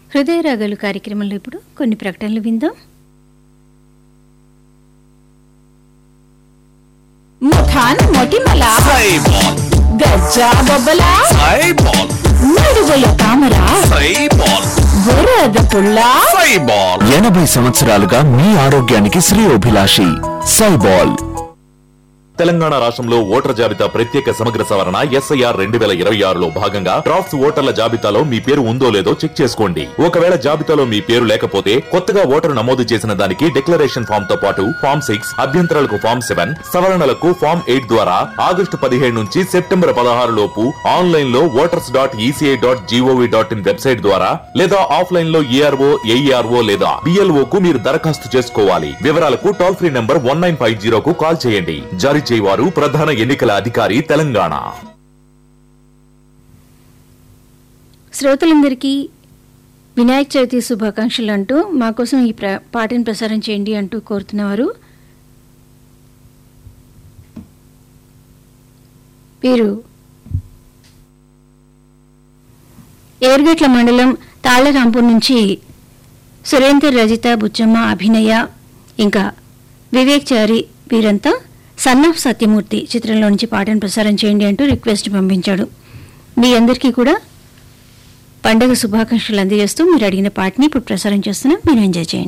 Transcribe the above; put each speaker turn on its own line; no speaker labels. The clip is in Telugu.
హృదయ రాగాలు కార్యక్రమంలో ఇప్పుడు కొన్ని ప్రకటనలు విందాం
ముఖాన్ మొటిమల
సైబాల్
గజ్జా బొబ్బల
సైబాల్
నడువుల తామర
సైబాల్
బురద పుల్ల
సైబాల్
ఎనభై సంవత్సరాలుగా మీ ఆరోగ్యానికి శ్రేయోభిలాషి సైబాల్
తెలంగాణ రాష్ట్రంలో ఓటర్ జాబితా ప్రత్యేక సమగ్ర సవరణ ఎస్ఐఆర్ రెండు వేల ఇరవై ఆరులో భాగంగా డ్రాఫ్ట్స్ ఓటర్ల జాబితాలో మీ పేరు ఉందో లేదో చెక్ చేసుకోండి ఒకవేళ జాబితాలో మీ పేరు లేకపోతే కొత్తగా ఓటరు నమోదు చేసిన దానికి డిక్లరేషన్ ఫామ్ తో పాటు ఫామ్ సిక్స్ అభ్యంతరాలకు ఫామ్ సెవెన్ సవరణలకు ఫామ్ ఎయిట్ ద్వారా ఆగస్టు పదిహేడు నుంచి సెప్టెంబర్ పదహారు లోపు ఆన్లైన్ లో voters dot ECI dot GOV dot in website ద్వారా లేదా ఆఫ్లైన్ లో ఏఆర్ఓ ఏఈఆర్ఓ లేదా బిఎల్ఓ కు మీరు దరఖాస్తు చేసుకోవాలి వివరాలకు toll free number one nine five జీరోకు కాల్ చేయండి జారీ చేయవారు ప్రధాన ఎన్నికల అధికారి తెలంగాణ
శ్రోతలందరికీ వినాయక చవితి శుభాకాంక్షలు అంటూ మా కోసం ఈ ప్ర పాటను ప్రసారం చేయండి అంటూ కోరుతున్నవారు వీరు ఏర్గట్ల మండలం తాళ్లరాంపూర్ నుంచి సురేందర్ రజిత బుచ్చమ్మ అభినయ ఇంకా వివేక్ చారి వీరంతా సన్ ఆఫ్ సత్యమూర్తి చిత్రంలో నుంచి పాటను ప్రసారం చేయండి అంటూ రిక్వెస్ట్ పంపించాడు మీ అందరికీ కూడా పండగ శుభాకాంక్షలు అందజేస్తూ మీరు అడిగిన పాటని ఇప్పుడు ప్రసారం చేస్తున్నాం మీరు ఎంజాయ్ చేయండి